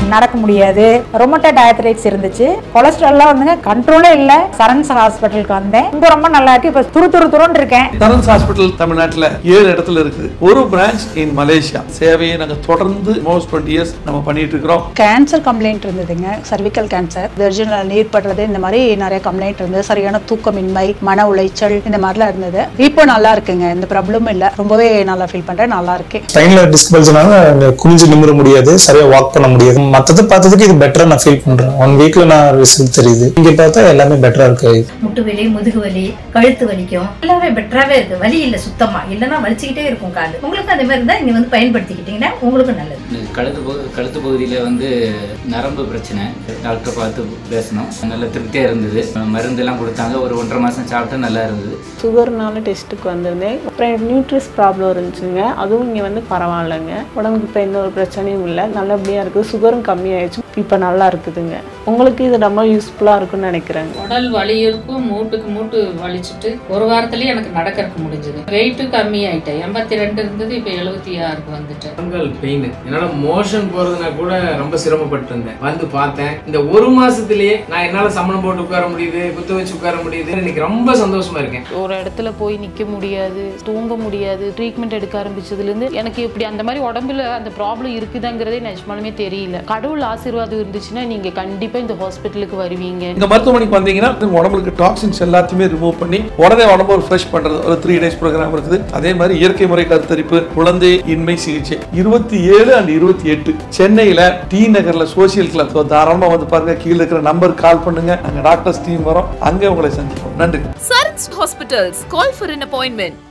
நடக்க முடியாது ரொமட்டட் ஆர்த்ரைட்ஸ் இருந்துச்சு கொலஸ்ட்ரால்லாம் வந்துங்க கண்ட்ரோலே இல்ல சரண்ஸ் ஹாஸ்பிட்டலுக்கு வந்தேன் ரொம்ப ரொம்ப நல்லா இருக்கு இப்ப துரு துரு துருன்னு இருக்கேன் தரன்ஸ் ஹாஸ்பிட்டல் தமிழ்நாட்டுல ஏழு இடத்துல இருக்குது ஒரு பிரான்ச் இன் மலேசியா சேவையை நாங்க தொடர்ந்து மோஸ்ட் டுவெண்ட்டி இயர்ஸ் நம்ம பண்ணிட்டு இருக்கிறோம் கேன்சர் கம்ப்ளைண்ட் இருந்ததுங்க சர்விக்கல் கேன்சர் வெர்ஜினல் நீர் படுறது இந்த மாதிரி நிறைய கம்ப்ளைண்ட் இருந்தது சரியான தூக்கமின்மை மன உளைச்சல் இந்த மாதிரிலாம் இருந்தது இப்போ நல்லா இருக்குங்க இந்த ப்ராப்ளமும் இல்லை ரொம்பவே நல்லா ஃபீல் பண்றேன் நல்லா இருக்கேன் ஸ்பைன்ல டிஸ்க் பல்ஜ்னால குனிஞ்சு நிமிர முடியாது சரியா வாக் பண்ண முடியாது மத்தத பார்த்ததுக்கு இது பெட்டரா நான் ஃபீல் பண்றேன் ஒன் வீக்ல நான் ரிசல்ட் தெரியுது இங்க பார்த்தா எல்லாமே பெட்டரா இருக்கு முட்டு வலி முதுகு வலி கழுத்து வலிக்கும் எல்லாமே பெட்டராகவே இருக்கு வலி இல்லை சுத்தமா இல்லைன்னா வலிச்சுக்கிட்டே இருக்கும் கால் உங்களுக்கு அந்த மாதிரி இருந்தால் இங்கே வந்து பயன்படுத்திக்கிட்டீங்கன்னா உங்களுக்கும் நல்லது எனக்கு கழுத்து பகு கழுத்து பகுதியில் வந்து நரம்பு பிரச்சனை டாக்டர் பார்த்து பேசணும் நல்ல திருப்தியாக இருந்தது மருந்தெல்லாம் கொடுத்தாங்க ஒரு ஒன்றரை மாதம் சாப்பிட்டு நல்லா இருந்தது சுகர்னால டெஸ்ட்டுக்கு வந்திருந்தேன் அப்புறம் நியூட்ரிஸ் ப்ராப்ளம் இருந்துச்சுங்க அதுவும் இங்கே வந்து பரவாயில்லைங்க உடம்புக்கு இப்போ எந்த ஒரு பிரச்சனையும் இல்லை நல்லபடியாக இருக்குது சுகரும் கம்மியாயிடுச்சு இப்போ நல்லா இருக்குதுங்க உங்களுக்கு இது ரொம்ப யூஸ்ஃபுல்லாக இருக்குன்னு நினைக்கிறேங்க உடல் வலி இருக்கும் மூட்டுக்கு மூட்டு வலிச்சுட்டு ஒரு வாரத்துலயே எனக்கு நடக்கறதுக்கு முடிஞ்சது வெயிட்டு கம்மி ஆயிட்டேன் எண்பத்தி ரெண்டு இருந்தது இப்போ எழுபத்தி ஆறுக்கு வந்துட்டேன் முழங்கால் பெயின் என்னால மோஷன் போறதுனா கூட ரொம்ப சிரமப்பட்டு இருந்தேன் வந்து பார்த்தேன் இந்த ஒரு மாசத்திலேயே நான் என்னால சமணம் போட்டு உட்கார முடியுது குத்து வச்சு உட்கார முடியுது இன்னைக்கு ரொம்ப சந்தோஷமா இருக்கேன் ஒரு இடத்துல போய் நிற்க முடியாது தூங்க முடியாது ட்ரீட்மெண்ட் எடுக்க ஆரம்பிச்சதுலேருந்து எனக்கு இப்படி அந்த மாதிரி உடம்புல அந்த ப்ராப்ளம் இருக்குதாங்கிறதே நிஜமாலுமே தெரியல கடவுள் ஆசீர்வாதம் இருந்துச்சுன்னா நீங்கள் கண்டிப்பாக இந்த ஹாஸ்பிட்டலுக்கு வருவீங்க இந்த மருத்துவமனைக்கு வந்தீங்கன்னா உங்க உடம்புக்கு டாக்ஸின்ஸ் எல்லாத்தையுமே ரிமூவ் பண்ணி உடனே உடம்பு ஒரு ஃப்ரெஷ் பண்றது ஒரு த்ரீ டேஸ் ப்ரோக்ராம் இருக்குது அதே மாதிரி இயற்கை முறை கருத்தரிப்பு குழந்தை இன்மை சிகிச்சை இருபத்தி ஏழு அண்ட் இருபத்தி எட்டு சென்னையில டி நகர்ல சோசியல் கிளப் தாராளமா வந்து பாருங்க கீழே இருக்கிற நம்பர் கால் பண்ணுங்க அங்க டாக்டர்ஸ் டீம் வரோம் அங்கே உங்களை சந்திப்போம் நன்றி Sarans Hospitals. Call for an appointment.